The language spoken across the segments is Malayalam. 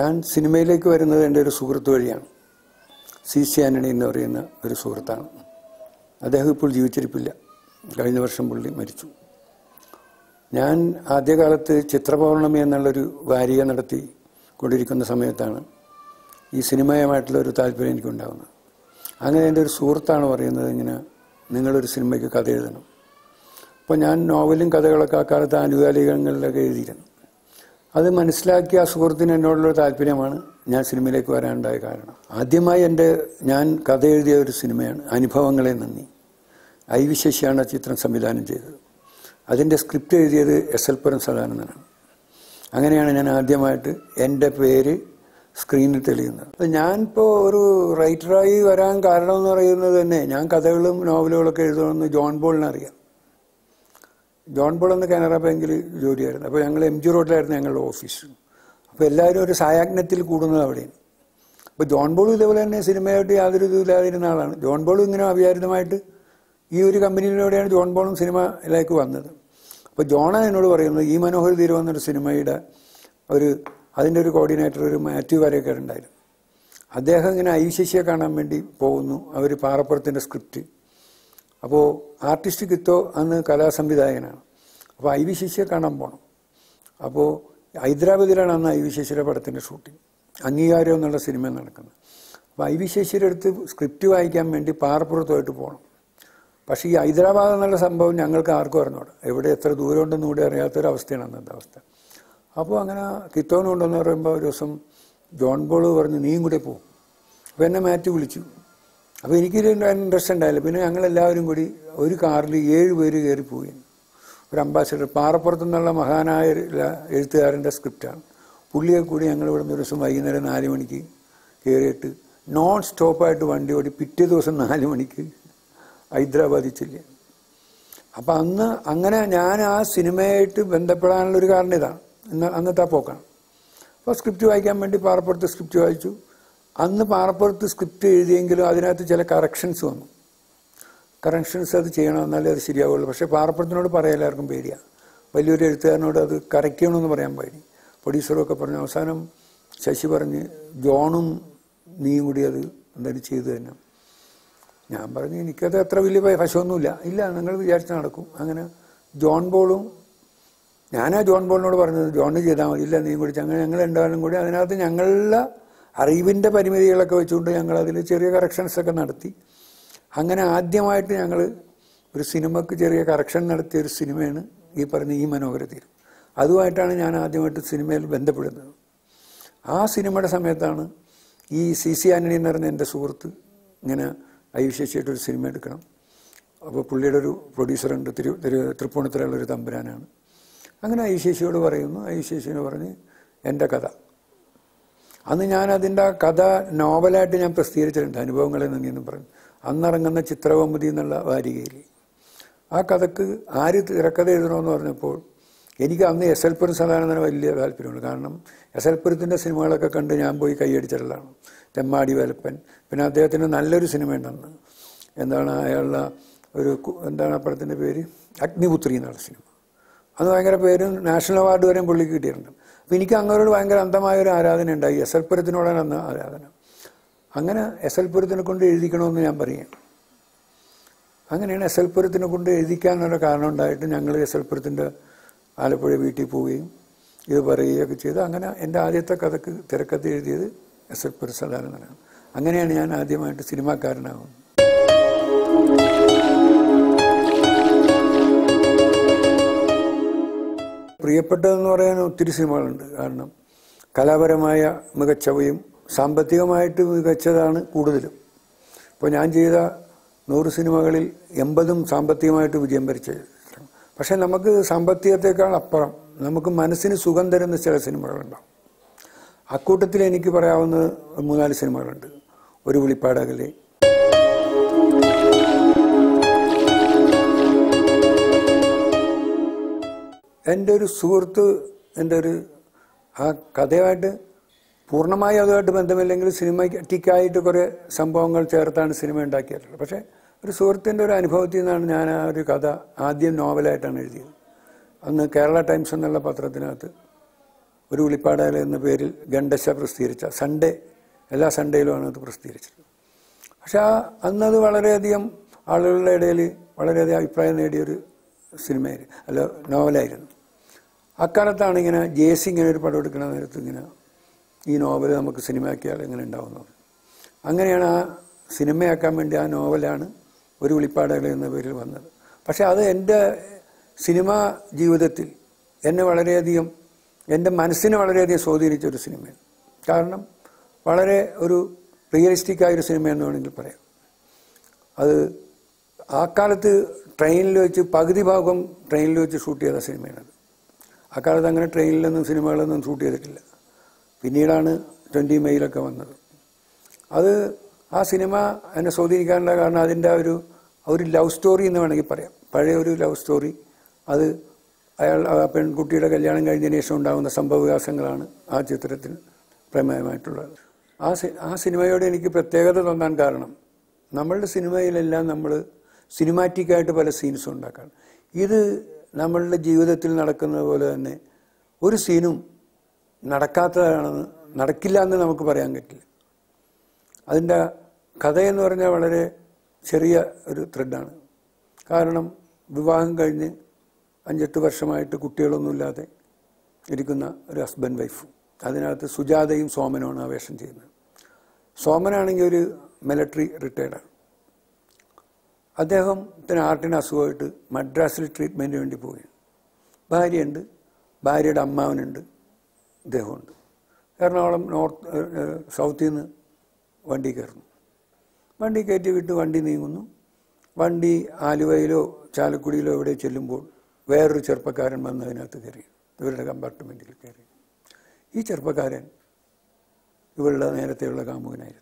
ഞാൻ സിനിമയിലേക്ക് വരുന്നത് എൻ്റെ ഒരു സുഹൃത്ത് വഴിയാണ് സി സി ആന്റണി എന്ന് പറയുന്ന ഒരു സുഹൃത്താണ് അദ്ദേഹം ഇപ്പോൾ ജീവിച്ചിരിപ്പില്ല കഴിഞ്ഞ വർഷം പുള്ളി മരിച്ചു ഞാൻ ആദ്യകാലത്ത് ചിത്രപൗർണമി എന്നുള്ളൊരു വാരിക നടത്തി കൊണ്ടിരിക്കുന്ന സമയത്താണ് ഈ സിനിമയുമായിട്ടുള്ള ഒരു താല്പര്യം എനിക്കുണ്ടാകുന്നത് അങ്ങനെ എൻ്റെ ഒരു സുഹൃത്താണ് പറയുന്നത് ഇങ്ങനെ നിങ്ങളൊരു സിനിമയ്ക്ക് കഥ എഴുതണം അപ്പോൾ ഞാൻ നോവലും കഥകളൊക്കെ അക്കാലത്ത് ആനുകാലികങ്ങളിലൊക്കെ എഴുതിയിരുന്നു അത് മനസ്സിലാക്കി ആ സുഹൃത്തിന് എന്നോടുള്ള താല്പര്യമാണ് ഞാൻ സിനിമയിലേക്ക് വരാനുണ്ടായ കാരണം ആദ്യമായി എൻ്റെ ഞാൻ കഥ എഴുതിയ ഒരു സിനിമയാണ് അനുഭവങ്ങളെ നന്ദി ഐ വി ശശിയാണ് ആ ചിത്രം സംവിധാനം ചെയ്തത് അതിൻ്റെ സ്ക്രിപ്റ്റ് എഴുതിയത് എസ് എൽ പുരം സദാനന്ദനാണ് അങ്ങനെയാണ് ഞാൻ ആദ്യമായിട്ട് എൻ്റെ പേര് സ്ക്രീനിൽ തെളിയുന്നത് അത് ഞാനിപ്പോൾ ഒരു റൈറ്ററായി വരാൻ കാരണം എന്ന് പറയുന്നത് തന്നെ ഞാൻ കഥകളും നോവലുകളൊക്കെ എഴുതണമെന്ന് ജോൺ ബോളിനെ അറിയാം ജോൺ ബോൾ എന്ന കാനറ ബാങ്കിൽ ജോലിയായിരുന്നു അപ്പോൾ ഞങ്ങൾ എം ജി റോഡിലായിരുന്നു ഞങ്ങളുടെ ഓഫീസ് അപ്പോൾ എല്ലാവരും ഒരു സായാജ്ഞത്തിൽ കൂടുന്നത് അവിടെയാണ് അപ്പോൾ ജോൺ ബോളും ഇതേപോലെ തന്നെ സിനിമയായിട്ട് യാതൊരു ഇതുമില്ലാതിരുന്ന ആളാണ് ജോൺ ബോളും ഇങ്ങനെ അവിചാരിതമായിട്ട് ഈ ഒരു കമ്പനിയിലൂടെയാണ് ജോൺ ബോളും സിനിമയിലേക്ക് വന്നത് അപ്പോൾ ജോണാണ് എന്നോട് പറയുന്നത് ഈ മനോഹർ തീരം എന്നൊരു സിനിമയുടെ ഒരു അതിൻ്റെ ഒരു കോർഡിനേറ്റർ ഒരു മാത്യു വരെയൊക്കെ ഉണ്ടായിരുന്നു അദ്ദേഹം ഇങ്ങനെ ഐ ശശിയെ കാണാൻ വേണ്ടി പോകുന്നു അവർ പാറപ്പുറത്തിൻ്റെ സ്ക്രിപ്റ്റ് അപ്പോൾ ആർട്ടിസ്റ്റ് കിത്തോ അന്ന് കലാസംവിധായകനാണ് അപ്പോൾ ഐ വി ശശിയെ കാണാൻ പോകണം അപ്പോൾ ഹൈദരാബാദിലാണ് അന്ന് ഐ വി ശശിയുടെ പടത്തിൻ്റെ ഷൂട്ടിംഗ് അംഗീകാരം എന്നുള്ള സിനിമ നടക്കുന്നത് അപ്പോൾ ഐ വി ശശിയുടെ അടുത്ത് സ്ക്രിപ്റ്റ് വായിക്കാൻ വേണ്ടി പാറപ്പുറത്തുമായിട്ട് പോകണം പക്ഷേ ഈ ഹൈദരാബാദ് എന്നുള്ള സംഭവം ഞങ്ങൾക്ക് ആർക്കും അറിഞ്ഞൂടാ എവിടെ എത്ര ദൂരം ഉണ്ടെന്ന് കൂടി അറിയാത്തൊരവസ്ഥയാണ് അന്നത്തെ അവസ്ഥ അപ്പോൾ അങ്ങനെ കിത്തോനുണ്ടെന്ന് പറയുമ്പോൾ ഒരു ദിവസം ജോൺ ബോൾ പറഞ്ഞ് നീയും കൂടെ പോകും അപ്പോൾ എന്നെ മാറ്റി വിളിച്ചു അപ്പോൾ എനിക്കൊരു ഇൻട്രസ്റ്റ് ഉണ്ടായില്ല പിന്നെ ഞങ്ങളെല്ലാവരും കൂടി ഒരു കാറിൽ ഏഴ് പേര് കയറി പോയി ഒരു അംബാസിഡർ പാറപ്പുറത്തു നിന്നുള്ള മഹാനായ ഒരു എഴുത്തുകാരൻ്റെ സ്ക്രിപ്റ്റാണ് പുള്ളിയെ കൂടി ഞങ്ങൾ ഇവിടെ നിന്ന് ഒരു ദിവസം വൈകുന്നേരം നാല് മണിക്ക് കയറിയിട്ട് നോൺ സ്റ്റോപ്പായിട്ട് വണ്ടി ഓടി പിറ്റേ ദിവസം നാല് മണിക്ക് ഹൈദരാബാദിൽ ചെല്ലുക അപ്പം അന്ന് അങ്ങനെ ഞാൻ ആ സിനിമയായിട്ട് ബന്ധപ്പെടാനുള്ള ഒരു കാരണം ഇതാണ് ഇന്ന് അന്നത്തെ ആ പോക്കാണ് അപ്പോൾ സ്ക്രിപ്റ്റ് വായിക്കാൻ വേണ്ടി പാറപ്പുറത്ത് സ്ക്രിപ്റ്റ് വായിച്ചു അന്ന് പാറപ്പുറത്ത് സ്ക്രിപ്റ്റ് എഴുതിയെങ്കിലും അതിനകത്ത് ചില കറക്ഷൻസ് വന്നു കറക്ഷൻസ് അത് ചെയ്യണം എന്നാലേ അത് ശരിയാവുള്ളൂ പക്ഷേ പാറപ്പുറത്തിനോട് പറയാൻ എല്ലാവർക്കും പേടിയാണ് വലിയൊരു എഴുത്തുകാരനോട് അത് കറക്റ്റ് ചെയ്യണമെന്ന് പറയാൻ പേടി പ്രൊഡ്യൂസറും ഒക്കെ പറഞ്ഞു അവസാനം ശശി പറഞ്ഞ് ജോണും നീയും കൂടി അത് എന്തായാലും ചെയ്തു തന്നെ ഞാൻ പറഞ്ഞു എനിക്കത് അത്ര വലിയ വശമൊന്നുമില്ല ഇല്ല നിങ്ങൾ വിചാരിച്ച് നടക്കും അങ്ങനെ ജോൺ ബോളും ഞാനാ ജോൺ ബോളിനോട് പറഞ്ഞത് ജോണ് ചെയ്താൽ മതി ഇല്ല നീ കൂടി അങ്ങനെ ഞങ്ങൾ രണ്ടാളും കൂടി അതിനകത്ത് ഞങ്ങളുടെ അറിവിൻ്റെ പരിമിതികളൊക്കെ വെച്ചുകൊണ്ട് ഞങ്ങൾ അതിൽ ചെറിയ കറക്ഷൻസൊക്കെ നടത്തി അങ്ങനെ ആദ്യമായിട്ട് ഞങ്ങൾ ഒരു സിനിമക്ക് ചെറിയ കറക്ഷൻ നടത്തിയ ഒരു സിനിമയാണ് ഈ പറഞ്ഞ ഈ മനോഹര തീരം അതുമായിട്ടാണ് ഞാൻ ആദ്യമായിട്ട് സിനിമയിൽ ബന്ധപ്പെടുന്നത് ആ സിനിമയുടെ സമയത്താണ് ഈ സി സി ആന്റണി എന്ന് പറഞ്ഞ എൻ്റെ സുഹൃത്ത് ഇങ്ങനെ ഐവിശേഷിയായിട്ട് ഒരു സിനിമ എടുക്കണം അപ്പോൾ പുള്ളിയുടെ ഒരു പ്രൊഡ്യൂസറുണ്ട് തിരു തിരു തൃപ്പൂണിത്തുറയുള്ള ഒരു തമ്പുരാനാണ് അങ്ങനെ ഐശേഷിയോട് പറയുന്നു ഐശേഷിയോട് പറഞ്ഞ് എൻ്റെ കഥ അന്ന് ഞാൻ അതിൻ്റെ ആ കഥ നോവലായിട്ട് ഞാൻ പ്രസിദ്ധീകരിച്ചിട്ടുണ്ട് അനുഭവങ്ങളെ നന്ദിയെന്ന് പറഞ്ഞു അന്നിറങ്ങുന്ന ചിത്രകൗമുദി എന്നുള്ള വാരികയിൽ ആ കഥക്ക് ആര് തിരക്കഥ എഴുതണമെന്ന് പറഞ്ഞപ്പോൾ എനിക്ക് അന്ന് എസ് എൽ പുരം സദാനന്ദന് വലിയ താല്പര്യമുണ്ട് കാരണം എസ് എൽ പുരത്തിൻ്റെ സിനിമകളൊക്കെ കണ്ട് ഞാൻ പോയി കൈയടിച്ചിട്ടുള്ളതാണ് തെമ്മാടി വേലപ്പൻ പിന്നെ അദ്ദേഹത്തിന് നല്ലൊരു സിനിമ ഉണ്ടെന്ന് എന്താണ് അയാളുടെ ഒരു കു- എന്താണ് ആ പടത്തിൻ്റെ പേര് അഗ്നിപുത്രി എന്നുള്ള സിനിമ അത് ഭയങ്കര പേരും നാഷണൽ അവാർഡ് വരെയും പുള്ളിക്ക് കിട്ടിയിട്ടുണ്ട് അപ്പോൾ എനിക്ക് അങ്ങോട്ട് ഭയങ്കര അന്ധമായ ഒരു ആരാധന ഉണ്ടായി എസ് എൽ പുരത്തിനോടാണ് അന്ന് ആരാധന അങ്ങനെ എസ് എൽ പുരത്തിനെ കൊണ്ട് എഴുതിക്കണമെന്ന് ഞാൻ പറയാം അങ്ങനെയാണ് എസ് എൽ പുരത്തിനെ കൊണ്ട് എഴുതിക്കാനുള്ള കാരണം ഉണ്ടായിട്ട് ഞങ്ങൾ എസ് എൽ പുരത്തിൻ്റെ ആലപ്പുഴ വീട്ടിൽ പോവുകയും ഇത് പറയുകയൊക്കെ ചെയ്ത് അങ്ങനെ എൻ്റെ ആദ്യത്തെ കഥക്ക് തിരക്കഥ എഴുതിയത് എസ് എൽ പുര സദാനന്ദനാണ് അങ്ങനെയാണ് ഞാൻ ആദ്യമായിട്ട് സിനിമാക്കാരനാകുന്നത് പ്രിയപ്പെട്ടതെന്ന് പറയാൻ ഒത്തിരി സിനിമകളുണ്ട് കാരണം കലാപരമായ മികച്ചവയും സാമ്പത്തികമായിട്ട് മികച്ചതാണ് കൂടുതലും ഇപ്പോൾ ഞാൻ ചെയ്ത നൂറ് സിനിമകളിൽ എൺപതും സാമ്പത്തികമായിട്ട് വിജയം വരിച്ച ചിത്രങ്ങൾ പക്ഷേ നമുക്ക് സാമ്പത്തികത്തെക്കാൾ അപ്പുറം നമുക്ക് മനസ്സിന് സുഖം തരുന്ന ചില സിനിമകളുണ്ടാവും അക്കൂട്ടത്തിൽ എനിക്ക് പറയാവുന്ന മൂന്നാല് സിനിമകളുണ്ട് ഒരു വിളിപ്പാടകലെ എൻ്റെ ഒരു സുഹൃത്ത് എൻ്റെ ഒരു ആ കഥയുമായിട്ട് പൂർണ്ണമായി അതുമായിട്ട് ബന്ധമില്ലെങ്കിൽ സിനിമറ്റിക്കായിട്ട് കുറേ സംഭവങ്ങൾ ചേർത്താണ് സിനിമ ഉണ്ടാക്കിയിട്ടുള്ളത് പക്ഷേ ഒരു സുഹൃത്തിൻ്റെ ഒരു അനുഭവത്തിൽ നിന്നാണ് ഞാൻ ആ ഒരു കഥ ആദ്യം നോവലായിട്ടാണ് എഴുതിയത് അന്ന് കേരള ടൈംസ് എന്നുള്ള പത്രത്തിനകത്ത് ഒരു ഉളിപ്പാടേല എന്ന പേരിൽ ഗണ്ടശ പ്രസിദ്ധീകരിച്ച സൺഡേ എല്ലാ സൺഡേയിലുമാണ് അത് പ്രസിദ്ധീകരിച്ചത് പക്ഷെ ആ അന്നത് വളരെയധികം ആളുകളുടെ ഇടയിൽ വളരെയധികം അഭിപ്രായം നേടിയൊരു സിനിമയായിരുന്നു അല്ല നോവലായിരുന്നു അക്കാലത്താണ് ഇങ്ങനെ ജേസി ഇങ്ങനെ ഒരു പടം എടുക്കുന്ന നേരത്ത് ഇങ്ങനെ ഈ നോവൽ നമുക്ക് സിനിമയാക്കിയാൽ എങ്ങനെ ഉണ്ടാവുന്നത് അങ്ങനെയാണ് ആ സിനിമയാക്കാൻ വേണ്ടി ആ നോവലാണ് ഒരു വിളിപ്പാടകൾ എന്ന പേരിൽ വന്നത് പക്ഷെ അത് എൻ്റെ സിനിമാ ജീവിതത്തിൽ എന്നെ വളരെയധികം എൻ്റെ മനസ്സിനെ വളരെയധികം സ്വാധീനിച്ച ഒരു സിനിമയാണ് കാരണം വളരെ ഒരു റിയലിസ്റ്റിക് ആയൊരു സിനിമ എന്ന് വേണമെങ്കിൽ പറയാം അത് ആ കാലത്ത് ട്രെയിനിൽ വെച്ച് പകുതി ഭാഗം ട്രെയിനിൽ വെച്ച് ഷൂട്ട് ചെയ്ത സിനിമയാണത് ആ കാലത്ത് അങ്ങനെ ട്രെയിനിലൊന്നും സിനിമകളൊന്നും ഷൂട്ട് ചെയ്തിട്ടില്ല പിന്നീടാണ് ട്വൻറ്റി മെയിലൊക്കെ വന്നത് അത് ആ സിനിമ എന്നെ സ്വാധീനിക്കാനുള്ള കാരണം അതിൻ്റെ ഒരു ഒരു ലവ് സ്റ്റോറി എന്ന് വേണമെങ്കിൽ പറയാം പഴയ ഒരു ലവ് സ്റ്റോറി അത് അയാൾ ആ പെൺകുട്ടിയുടെ കല്യാണം കഴിഞ്ഞതിന് ശേഷം ഉണ്ടാകുന്ന സംഭവവികാസങ്ങളാണ് ആ ചിത്രത്തിൽ പ്രമേയമായിട്ടുള്ളത് ആ സി ആ സിനിമയോട് എനിക്ക് പ്രത്യേകത തോന്നാൻ കാരണം നമ്മളുടെ സിനിമയിലെല്ലാം നമ്മൾ സിനിമാറ്റിക്കായിട്ട് പല സീൻസും ഉണ്ടാക്കാണ് ഇത് നമ്മളുടെ ജീവിതത്തിൽ നടക്കുന്നത് പോലെ തന്നെ ഒരു സീനും നടക്കാത്തതാണെന്ന് നടക്കില്ല എന്ന് നമുക്ക് പറയാൻ പറ്റില്ല അതിൻ്റെ കഥയെന്ന് പറഞ്ഞാൽ വളരെ ചെറിയ ഒരു ത്രെഡാണ് കാരണം വിവാഹം കഴിഞ്ഞ് അഞ്ചെട്ട് വർഷമായിട്ട് കുട്ടികളൊന്നുമില്ലാതെ ഇരിക്കുന്ന ഒരു ഹസ്ബൻഡ് വൈഫും അതിനകത്ത് സുജാതയും സോമനുമാണ് ആ വേഷം ചെയ്യുന്നത് സോമനാണെങ്കിൽ ഒരു മിലിറ്ററി റിട്ടയർഡാണ് അദ്ദേഹത്തിന് ആർട്ടിന് അസുഖമായിട്ട് മദ്രാസിൽ ട്രീറ്റ്മെൻറ്റിന് വേണ്ടി പോവുകയാണ് ഭാര്യയുണ്ട് ഭാര്യയുടെ അമ്മാവനുണ്ട് ഇദ്ദേഹമുണ്ട് എറണാകുളം നോർത്ത് സൗത്തിൽ നിന്ന് വണ്ടി കയറുന്നു വണ്ടി കയറ്റി വിട്ട് വണ്ടി നീങ്ങുന്നു വണ്ടി ആലുവയിലോ ചാലക്കുടിയിലോ എവിടെ ചെല്ലുമ്പോൾ വേറൊരു ചെറുപ്പക്കാരൻ വന്ന് അതിനകത്ത് കയറി ഇവരുടെ കമ്പാർട്ട്മെൻറ്റിൽ കയറി ഈ ചെറുപ്പക്കാരൻ ഇവളുടെ നേരത്തെയുള്ള കാമുകനായിരുന്നു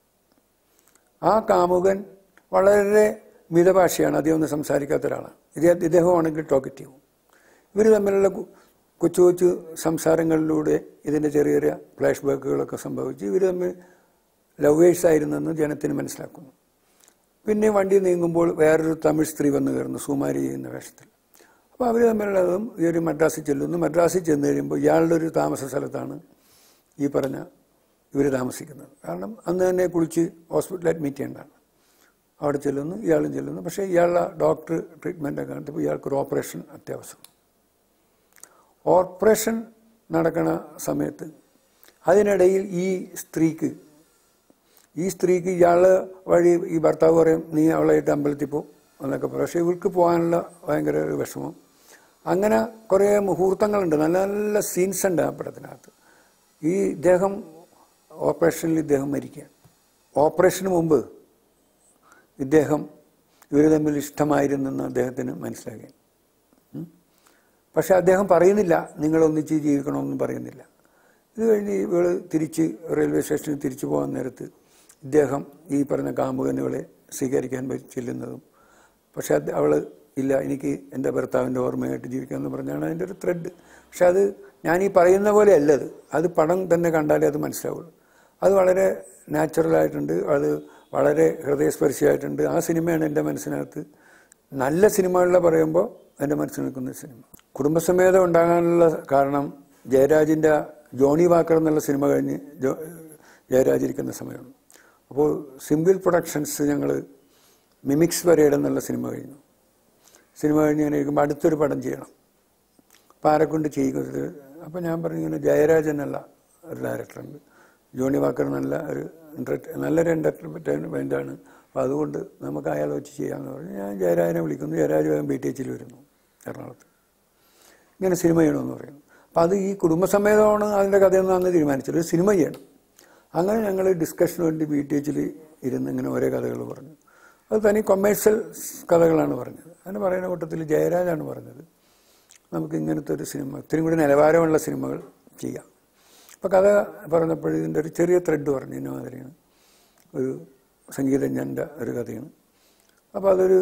ആ കാമുകൻ വളരെ മിതഭാഷയാണ് അധികം ഒന്നും സംസാരിക്കാത്ത ഒരാളാണ് ഇദ്ദേഹം ഇദ്ദേഹമാണെങ്കിൽ ടോക്കറ്റീവ് ഇവർ തമ്മിലുള്ള കു- കൊച്ചു കൊച്ചു സംസാരങ്ങളിലൂടെ ഇതിൻ്റെ ചെറിയ ചെറിയ ഫ്ലാഷ് ബാക്കുകളൊക്കെ സംഭവിച്ച് ഇവർ തമ്മിൽ ലവേഴ്സ് ആയിരുന്നെന്ന് ജനത്തിന് മനസ്സിലാക്കുന്നു പിന്നെ വണ്ടി നീങ്ങുമ്പോൾ വേറൊരു തമിഴ് സ്ത്രീ വന്ന് കയറുന്നു സുമാരി ചെയ്യുന്ന വേഷത്തിൽ അപ്പോൾ അവർ തമ്മിലുള്ളതും ഈ ഒരു മദ്രാസിൽ ചെല്ലുന്നു മദ്രാസിൽ ചെന്ന് കഴിയുമ്പോൾ ഇയാളുടെ ഒരു താമസ സ്ഥലത്താണ് ഈ പറഞ്ഞ ഇവർ താമസിക്കുന്നത് കാരണം അന്ന് തന്നെ കുളിച്ച് ഹോസ്പിറ്റലിൽ അഡ്മിറ്റ് ചെയ്യേണ്ടതാണ് അവിടെ ചെല്ലുന്നു ഇയാളും ചെല്ലുന്നു പക്ഷേ ഇയാളുടെ ഡോക്ടർ ട്രീറ്റ്മെൻറ്റൊക്കെ കണ്ടപ്പോൾ ഇയാൾക്കൊരു ഓപ്പറേഷൻ അത്യാവശ്യം ഓപ്പറേഷൻ നടക്കണ സമയത്ത് അതിനിടയിൽ ഈ സ്ത്രീക്ക് ഈ സ്ത്രീക്ക് ഇയാൾ വഴി ഈ ഭർത്താവ് പറയും നീ അവളായിട്ട് അമ്പലത്തിൽ പോ എന്നൊക്കെ പറയും പക്ഷേ ഇവൾക്ക് പോകാനുള്ള ഭയങ്കര ഒരു വിഷമം അങ്ങനെ കുറേ മുഹൂർത്തങ്ങളുണ്ട് നല്ല നല്ല സീൻസ് ഉണ്ട് ആ പടത്തിനകത്ത് ഈ ഇദ്ദേഹം ഓപ്പറേഷനിൽ ഇദ്ദേഹം മരിക്കുകയാണ് ഓപ്പറേഷന് മുമ്പ് ഇദ്ദേഹം ഇവർ തമ്മിൽ ഇഷ്ടമായിരുന്നെന്ന് അദ്ദേഹത്തിന് മനസ്സിലാക്കി ഉം. പക്ഷെ അദ്ദേഹം പറയുന്നില്ല നിങ്ങൾ ഒന്നിച്ച് ജീവിക്കണമെന്നും പറയുന്നില്ല ഇത് കഴിഞ്ഞ് ഇവൾ തിരിച്ച് റെയിൽവേ സ്റ്റേഷനിൽ തിരിച്ചു പോകാൻ നേരത്ത് ഇദ്ദേഹം ഈ പറഞ്ഞ കാമുകൻ ഇവളെ സ്വീകരിക്കാൻ പോയി ചെല്ലുന്നതും പക്ഷെ അത് അവൾ ഇല്ല എനിക്ക് എൻ്റെ ഭർത്താവിൻ്റെ ഓർമ്മയായിട്ട് ജീവിക്കാമെന്ന് പറഞ്ഞാണ് അതിൻ്റെ ഒരു ത്രെഡ് പക്ഷെ അത് ഞാൻ ഈ പറയുന്ന പോലെ അല്ല അത് അത് പടം തന്നെ കണ്ടാലേ അത് മനസ്സിലാവുള്ളൂ അത് വളരെ നാച്ചുറലായിട്ടുണ്ട് അത് വളരെ ഹൃദയസ്പർശിയായിട്ടുണ്ട് ആ സിനിമയാണ് എൻ്റെ മനസ്സിനകത്ത് നല്ല സിനിമകളിലെ പറയുമ്പോൾ എൻ്റെ മനസ്സിൽ നിൽക്കുന്ന സിനിമ കുടുംബസമേതം ഉണ്ടാകാനുള്ള കാരണം ജയരാജിൻ്റെ ജോണി വാക്കർ എന്നുള്ള സിനിമ കഴിഞ്ഞ് ജോ ജയരാജ് ഇരിക്കുന്ന സമയമാണ് അപ്പോൾ സിമ്പിൾ പ്രൊഡക്ഷൻസ് ഞങ്ങൾ മിമിക്സ് പരേഡ് എന്നുള്ള സിനിമ കഴിഞ്ഞു സിനിമ കഴിഞ്ഞ് ഇങ്ങനെ ഇരിക്കുമ്പോൾ അടുത്തൊരു പടം ചെയ്യണം അപ്പോൾ ആരെക്കൊണ്ട് ചെയ്യുന്നത് അപ്പോൾ ഞാൻ പറഞ്ഞു ഇങ്ങനെ ജയരാജ് എന്നുള്ള ഒരു ഡയറക്ടറുണ്ട് ജോണി വാക്കർ നല്ല ഒരു എൻ്റർടൈ നല്ലൊരു എൻ്റർടൈൻമെൻ്റാണ് അപ്പോൾ അതുകൊണ്ട് നമുക്ക് അയാൾ വെച്ച് ചെയ്യാമെന്ന് പറഞ്ഞു ഞാൻ ജയരാജനെ വിളിക്കുന്നു ജയരാജ് വേഗം ബി ടി എച്ചിൽ വരുന്നു എറണാകുളത്ത് ഇങ്ങനെ സിനിമ ചെയ്യണമെന്ന് പറയുന്നു അപ്പോൾ അത് ഈ കുടുംബസമേതമാണ് അതിൻ്റെ കഥയൊന്നും അന്ന് തീരുമാനിച്ചത് ഒരു സിനിമ ചെയ്യണം അങ്ങനെ ഞങ്ങൾ ഡിസ്കഷന് വേണ്ടി ബി ടി എച്ചിൽ ഇരുന്ന് ഇങ്ങനെ ഓരോ കഥകൾ പറഞ്ഞു അത് തനി കൊമേഴ്ഷ്യൽ കഥകളാണ് പറഞ്ഞത് അങ്ങനെ പറയുന്ന കൂട്ടത്തിൽ ജയരാജാണ് പറഞ്ഞത് നമുക്ക് ഇങ്ങനത്തെ ഒരു സിനിമ ഇത്തിരി കൂടി നിലവാരമുള്ള സിനിമകൾ ചെയ്യാം അപ്പോൾ കഥ പറഞ്ഞപ്പോൾ ഇതിൻ്റെ ഒരു ചെറിയ ത്രെഡ് പറഞ്ഞു ഇന്ന മാതിരിയാണ് ഒരു സംഗീതജ്ഞൻ്റെ ഒരു കഥയാണ് അപ്പോൾ അതൊരു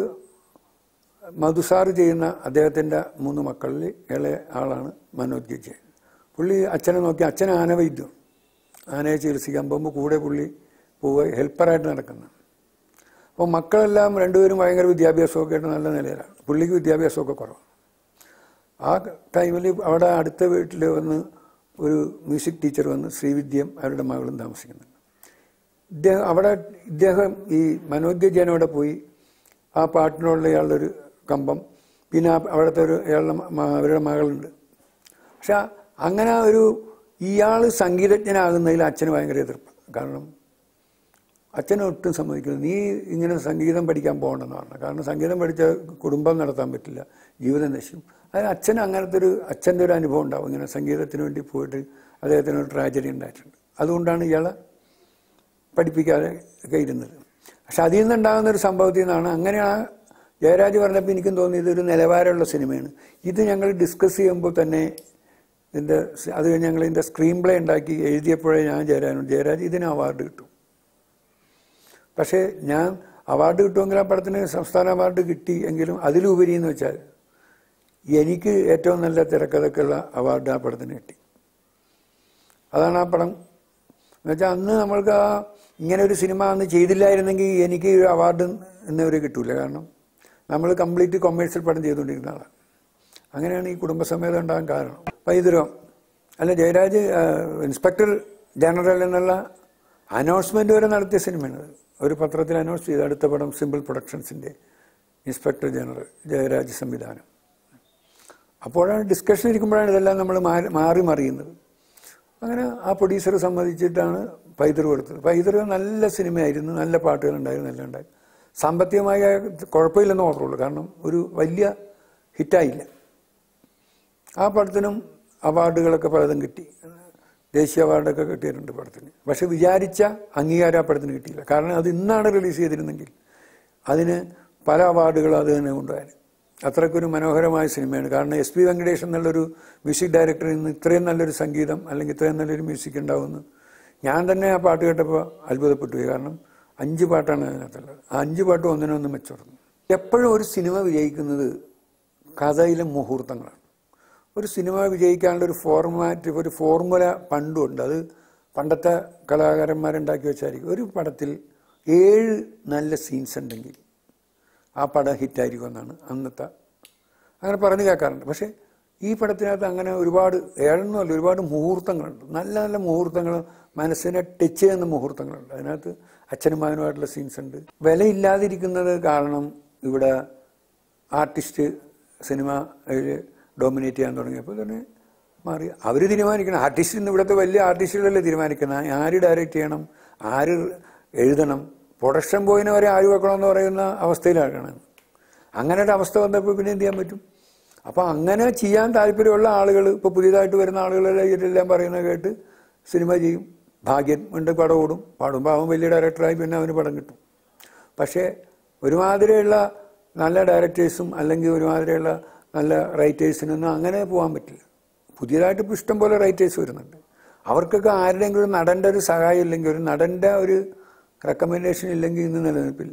മധുസാർ ചെയ്യുന്ന അദ്ദേഹത്തിൻ്റെ മൂന്ന് മക്കളിൽ ഇളയ ആളാണ് മനോജ് ഗജെ പുള്ളി അച്ഛനെ നോക്കി അച്ഛൻ ആനവൈദ്യം ആനയെ ചികിത്സിക്കാൻ പോകുമ്പോൾ കൂടെ പുള്ളി പോവുക ഹെൽപ്പറായിട്ട് നടക്കുന്നത് അപ്പോൾ മക്കളെല്ലാം രണ്ടുപേരും ഭയങ്കര വിദ്യാഭ്യാസമൊക്കെ ആയിട്ട് നല്ല നിലയിലാണ് പുള്ളിക്ക് വിദ്യാഭ്യാസമൊക്കെ കുറവാണ് ആ ടൈമിൽ അവിടെ അടുത്ത വീട്ടിൽ വന്ന് ഒരു മ്യൂസിക് ടീച്ചർ വന്ന് ശ്രീവിദ്യം അവരുടെ മകളും താമസിക്കുന്നുണ്ട് ഇദ്ദേഹം അവിടെ ഇദ്ദേഹം ഈ മനോജ് ജയൻ അവിടെ പോയി ആ പാട്ടിനുള്ള ഇയാളുടെ ഒരു കമ്പം പിന്നെ ആ അവിടുത്തെ ഒരു ഇയാളുടെ മ- അവരുടെ മകളുണ്ട് പക്ഷെ അങ്ങനെ ഒരു ഇയാൾ സംഗീതജ്ഞനാകുന്നതിൽ അച്ഛന് ഭയങ്കര എതിർപ്പ് കാരണം അച്ഛനെ ഒട്ടും സമ്മതിക്കുന്നു നീ ഇങ്ങനെ സംഗീതം പഠിക്കാൻ പോകണമെന്ന് പറഞ്ഞു കാരണം സംഗീതം പഠിച്ച കുടുംബം നടത്താൻ പറ്റില്ല ജീവിതം നശിക്കും അതിന് അച്ഛന് അങ്ങനത്തെ ഒരു അച്ഛൻ്റെ ഒരു അനുഭവം ഉണ്ടാവും ഇങ്ങനെ സംഗീതത്തിന് വേണ്ടി പോയിട്ട് അദ്ദേഹത്തിന് ഒരു ട്രാജഡി ഉണ്ടായിട്ടുണ്ട് അതുകൊണ്ടാണ് ഇയാളെ പഠിപ്പിക്കാതെ ഒക്കെ ഇരുന്നത് പക്ഷെ അതിൽ നിന്നുണ്ടാകുന്ന ഒരു സംഭവത്തിൽ നിന്നാണ് അങ്ങനെയാണ് ജയരാജ് പറഞ്ഞപ്പോൾ എനിക്കും തോന്നി ഇതൊരു നിലവാരമുള്ള സിനിമയാണ് ഇത് ഞങ്ങൾ ഡിസ്കസ് ചെയ്യുമ്പോൾ തന്നെ ഇതിൻ്റെ അത് കഴിഞ്ഞ് ഞങ്ങൾ ഇതിൻ്റെ സ്ക്രീൻ പ്ലേ ഉണ്ടാക്കി എഴുതിയപ്പോഴേ ഞാൻ ജയരാജനോട് ജയരാജ് ഇതിന് അവാർഡ് കിട്ടും പക്ഷേ ഞാൻ അവാർഡ് കിട്ടുമെങ്കിൽ ആ പടത്തിന് സംസ്ഥാന അവാർഡ് കിട്ടി എങ്കിലും അതിലുപരി എന്ന് വെച്ചാൽ എനിക്ക് ഏറ്റവും നല്ല തിരക്കഥക്കുള്ള അവാർഡ് ആ പടത്തിന് കിട്ടി അതാണ് ആ പടം എന്നുവെച്ചാൽ അന്ന് നമ്മൾക്ക് ആ ഇങ്ങനെ ഒരു സിനിമ അന്ന് ചെയ്തില്ലായിരുന്നെങ്കിൽ എനിക്ക് ഈ അവാർഡ് ഇന്നവരെ കിട്ടൂല കാരണം നമ്മൾ കംപ്ലീറ്റ് കൊമേഴ്സ്യൽ പടം ചെയ്തുകൊണ്ടിരുന്ന ആളാണ് അങ്ങനെയാണ് ഈ കുടുംബസമേതം ഉണ്ടാകാൻ കാരണം പൈതൃകം അല്ല ജയരാജ് ആ, ഇൻസ്പെക്ടർ ജനറൽ എന്നുള്ള അനൗൺസ്മെന്റ് വരെ നടത്തിയ സിനിമയാണ് അത്. ഒരു പത്രത്തിൽ അനൗൺസ് ചെയ്ത് അടുത്ത പടം സിമ്പിൾ പ്രൊഡക്ഷൻസിന്റെ ഇൻസ്പെക്ടർ ജനറൽ ജയരാജ് സംവിധാനം അപ്പോഴാണ് ഡിസ്കഷൻ ഇരിക്കുമ്പോഴാണ് ഇതെല്ലാം നമ്മൾ മാറി മാറി മറിയുന്നത് അങ്ങനെ ആ പ്രൊഡ്യൂസർ സമ്മതിച്ചിട്ടാണ് പൈതൃ കൊടുത്തത് പൈതൃ നല്ല സിനിമയായിരുന്നു നല്ല പാട്ടുകളുണ്ടായിരുന്നു എല്ലാം ഉണ്ടായിരുന്നു സാമ്പത്തികമായ കുഴപ്പമില്ലെന്ന് മാത്രമേ ഉള്ളൂ കാരണം ഒരു വലിയ ഹിറ്റായില്ല ആ പടത്തിനും അവാർഡുകളൊക്കെ പലതും കിട്ടി ദേശീയ അവാർഡൊക്കെ കിട്ടിയിട്ടുണ്ട് പടത്തിന് പക്ഷെ വിചാരിച്ച അംഗീകാരം ആ പടത്തിന് കിട്ടിയില്ല കാരണം അത് ഇന്നാണ് റിലീസ് ചെയ്തിരുന്നെങ്കിൽ അതിന് പല അവാർഡുകളും അത് തന്നെ കൊണ്ടുപോയാൽ അത്രയ്ക്കൊരു മനോഹരമായ സിനിമയാണ് കാരണം എസ് പി വെങ്കടേഷ് എന്നുള്ളൊരു മ്യൂസിക് ഡയറക്ടറിൽ നിന്ന് ഇത്രയും നല്ലൊരു സംഗീതം അല്ലെങ്കിൽ ഇത്രയും നല്ലൊരു മ്യൂസിക് ഉണ്ടാവുമെന്ന് ഞാൻ തന്നെ ആ പാട്ട് കേട്ടപ്പോൾ അത്ഭുതപ്പെട്ടു പോയി കാരണം അഞ്ച് പാട്ടാണ് അതിനകത്തുള്ളത് ആ അഞ്ച് പാട്ടും ഒന്നിനൊന്നും മെച്ചോർന്നു എപ്പോഴും ഒരു സിനിമ വിജയിക്കുന്നത് കഥയിലെ മുഹൂർത്തങ്ങളാണ് ഒരു സിനിമ വിജയിക്കാനുള്ള ഒരു ഫോർമാറ്റ് ഒരു ഫോർമുല പണ്ടും ഉണ്ട് അത് പണ്ടത്തെ കലാകാരന്മാരുണ്ടാക്കി വെച്ചായിരിക്കും ഒരു പടത്തിൽ ഏഴ് നല്ല സീൻസ് ഉണ്ടെങ്കിൽ ആ പടം ഹിറ്റായിരിക്കും എന്നാണ് അന്നത്തെ അങ്ങനെ പറഞ്ഞു കേൾക്കാറുണ്ട് പക്ഷേ ഈ പടത്തിനകത്ത് അങ്ങനെ ഒരുപാട് ഏഴെണ്ണമല്ല ഒരുപാട് മുഹൂർത്തങ്ങളുണ്ട് നല്ല നല്ല മുഹൂർത്തങ്ങൾ മനസ്സിനെ ടച്ച് ചെയ്യുന്ന മുഹൂർത്തങ്ങളുണ്ട് അതിനകത്ത് അച്ഛനും മകനുമായിട്ടുള്ള സീൻസ് ഉണ്ട് വിലയില്ലാതിരിക്കുന്നത് കാരണം ഇവിടെ ആർട്ടിസ്റ്റ് സിനിമ ഡോമിനേറ്റ് ചെയ്യാൻ തുടങ്ങിയപ്പോൾ തന്നെ മാറി അവർ തീരുമാനിക്കണം ആർട്ടിസ്റ്റ് ഇന്ന് ഇവിടുത്തെ വലിയ ആർട്ടിസ്റ്റുകളല്ലേ തീരുമാനിക്കണം ആര് ഡയറക്റ്റ് ചെയ്യണം ആര് എഴുതണം പ്രൊഡക്ഷൻ ബോയിനെ വരെ ആര് വെക്കണമെന്ന് പറയുന്ന അവസ്ഥയിലാണ് അങ്ങനെ ഒരു അവസ്ഥ വന്നപ്പോൾ പിന്നെ എന്ത് ചെയ്യാൻ പറ്റും അപ്പോൾ അങ്ങനെ ചെയ്യാൻ താല്പര്യമുള്ള ആളുകൾ ഇപ്പോൾ പുതിയതായിട്ട് വരുന്ന ആളുകളെല്ലാം ഇതെല്ലാം പറയുന്നത് കേട്ട് സിനിമ ചെയ്യും ഭാഗ്യം ഉണ്ട് പടം ഓടും പാടുമ്പോൾ അവൻ വലിയ ഡയറക്ടറായി പിന്നെ അവന് പടം കിട്ടും പക്ഷേ ഒരുമാതിരിയുള്ള നല്ല ഡയറക്ടേഴ്സും അല്ലെങ്കിൽ ഒരുമാതിരിയുള്ള നല്ല റൈറ്റേഴ്സിനൊന്നും അങ്ങനെ പോകാൻ പറ്റില്ല പുതിയതായിട്ട് ഇപ്പോൾ ഇഷ്ടം പോലെ റൈറ്റേഴ്സ് വരുന്നുണ്ട് അവർക്കൊക്കെ ആരുടെയെങ്കിലും ഒരു നടൻ്റെ ഒരു സഹായം ഇല്ലെങ്കിൽ ഒരു നടൻ്റെ ഒരു റെക്കമെൻഡേഷൻ ഇല്ലെങ്കിൽ ഇന്ന് നിലനിൽപ്പില്ല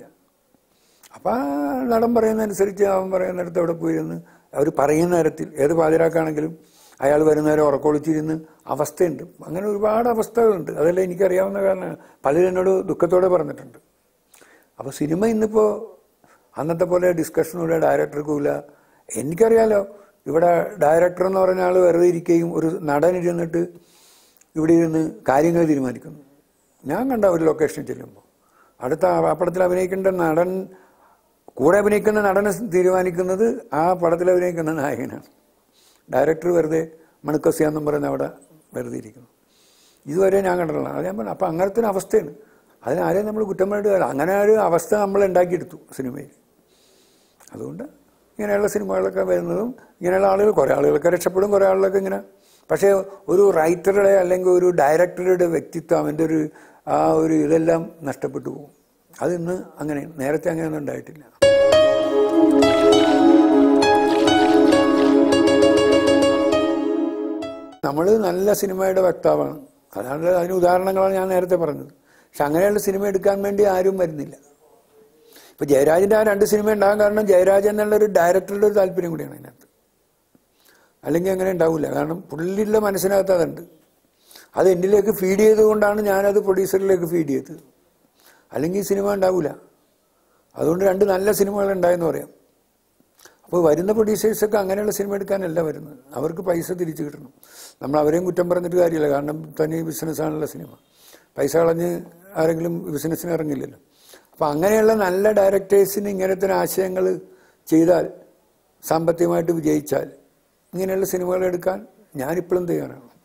അപ്പം ആ നടൻ പറയുന്നതനുസരിച്ച് അവൻ പറയുന്നിടത്ത് അവിടെ പോയിരുന്ന് അവർ പറയുന്ന തരത്തിൽ ഏത് പാതിരാക്കാണെങ്കിലും അയാൾ വരുന്നവരെ ഉറക്കൊളിച്ചിരുന്ന് അവസ്ഥയുണ്ട് അങ്ങനെ ഒരുപാട് അവസ്ഥകളുണ്ട് അതെല്ലാം എനിക്കറിയാവുന്ന കാരണമാണ് പലരും എന്നോട് ദുഃഖത്തോടെ പറഞ്ഞിട്ടുണ്ട് അപ്പോൾ സിനിമ ഇന്നിപ്പോൾ അന്നത്തെ പോലെ ഡിസ്കഷനില്ല ഡയറക്ടർക്കുമില്ല എനിക്കറിയാലോ ഇവിടെ ഡയറക്ടർ എന്ന് പറഞ്ഞ ആൾ വെറുതെ ഇരിക്കുകയും ഒരു നടൻ ഇരുന്നിട്ട് ഇവിടെ ഇരുന്ന് കാര്യങ്ങൾ തീരുമാനിക്കുന്നു ഞാൻ കണ്ട ഒരു ലൊക്കേഷനിൽ ചെല്ലുമ്പോൾ അടുത്ത ആ പടത്തിൽ അഭിനയിക്കേണ്ട നടൻ കൂടെ അഭിനയിക്കുന്ന നടനെ തീരുമാനിക്കുന്നത് ആ പടത്തിൽ അഭിനയിക്കുന്ന നായകനാണ് ഡയറക്ടർ വെറുതെ മണുക്കസിയാന്നും പറയുന്ന അവിടെ വെറുതെ ഇരിക്കുന്നു ഇതുവരെ ഞാൻ കണ്ടിട്ടുള്ള അത് ഞാൻ പറഞ്ഞു അപ്പം അങ്ങനത്തെ ഒരു അവസ്ഥയാണ് അതിനാരെയും നമ്മൾ കുറ്റം പറഞ്ഞിട്ട് കാര്യമില്ല. അങ്ങനെ ഒരു അവസ്ഥ നമ്മൾ ഉണ്ടാക്കിയെടുത്തു സിനിമയിൽ അതുകൊണ്ട് ഇങ്ങനെയുള്ള സിനിമകളൊക്കെ വരുന്നതും ഇങ്ങനെയുള്ള ആളുകൾ കുറേ ആളുകളൊക്കെ രക്ഷപ്പെടും കുറേ ആളുകളൊക്കെ ഇങ്ങനെ പക്ഷേ ഒരു റൈറ്ററുടെ അല്ലെങ്കിൽ ഒരു ഡയറക്ടറുടെ വ്യക്തിത്വം അവൻ്റെ ഒരു ആ ഒരു ഇതെല്ലാം നഷ്ടപ്പെട്ടു പോകും അതിന്ന് അങ്ങനെ നേരത്തെ അങ്ങനെയൊന്നും ഉണ്ടായിട്ടില്ല നമ്മൾ നല്ല സിനിമയുടെ വക്താവാണ് അതാണ് അതിന് ഉദാഹരണങ്ങളാണ് ഞാൻ നേരത്തെ പറഞ്ഞത് പക്ഷെ അങ്ങനെയുള്ള സിനിമ എടുക്കാൻ വേണ്ടി ആരും വരുന്നില്ല ഇപ്പൊ ജയരാജിന്റെ ആ രണ്ട് സിനിമ ഉണ്ടാകാൻ കാരണം ജയരാജ് എന്നുള്ള ഒരു ഡയറക്ടറുടെ ഒരു താല്പര്യം കൂടിയാണ് അതിനകത്ത് അല്ലെങ്കിൽ അങ്ങനെ ഉണ്ടാവില്ല കാരണം പുള്ളിയുടെ മനസ്സിനകത്ത് അതുണ്ട് അത് എന്നിലേക്ക് ഫീഡ് ചെയ്തുകൊണ്ടാണ് ഞാനത് പ്രൊഡ്യൂസറിലേക്ക് ഫീഡ് ചെയ്തത് അല്ലെങ്കിൽ ഈ സിനിമ ഉണ്ടാവില്ല അതുകൊണ്ട് രണ്ട് നല്ല സിനിമകൾ ഉണ്ടായെന്ന് പറയാം അപ്പോൾ വരുന്ന പ്രൊഡ്യൂസേഴ്സൊക്കെ അങ്ങനെയുള്ള സിനിമ എടുക്കാനല്ല വരുന്നത് അവർക്ക് പൈസ തിരിച്ചു കിട്ടണം നമ്മൾ അവരെയും കുറ്റം പറഞ്ഞിട്ട് കാര്യമില്ല കാരണം തനി ബിസിനസ്സാണല്ലോ സിനിമ പൈസ കളഞ്ഞ് ആരെങ്കിലും ബിസിനസ്സിന് ഇറങ്ങില്ലല്ലോ അപ്പോൾ അങ്ങനെയുള്ള നല്ല ഡയറക്ടേഴ്സിന് ഇങ്ങനത്തെ ആശയങ്ങൾ ചെയ്താൽ സാമ്പത്തികമായിട്ട് വിജയിച്ചാൽ ഇങ്ങനെയുള്ള സിനിമകൾ എടുക്കാൻ ഞാനിപ്പോഴും തയ്യാറാണ്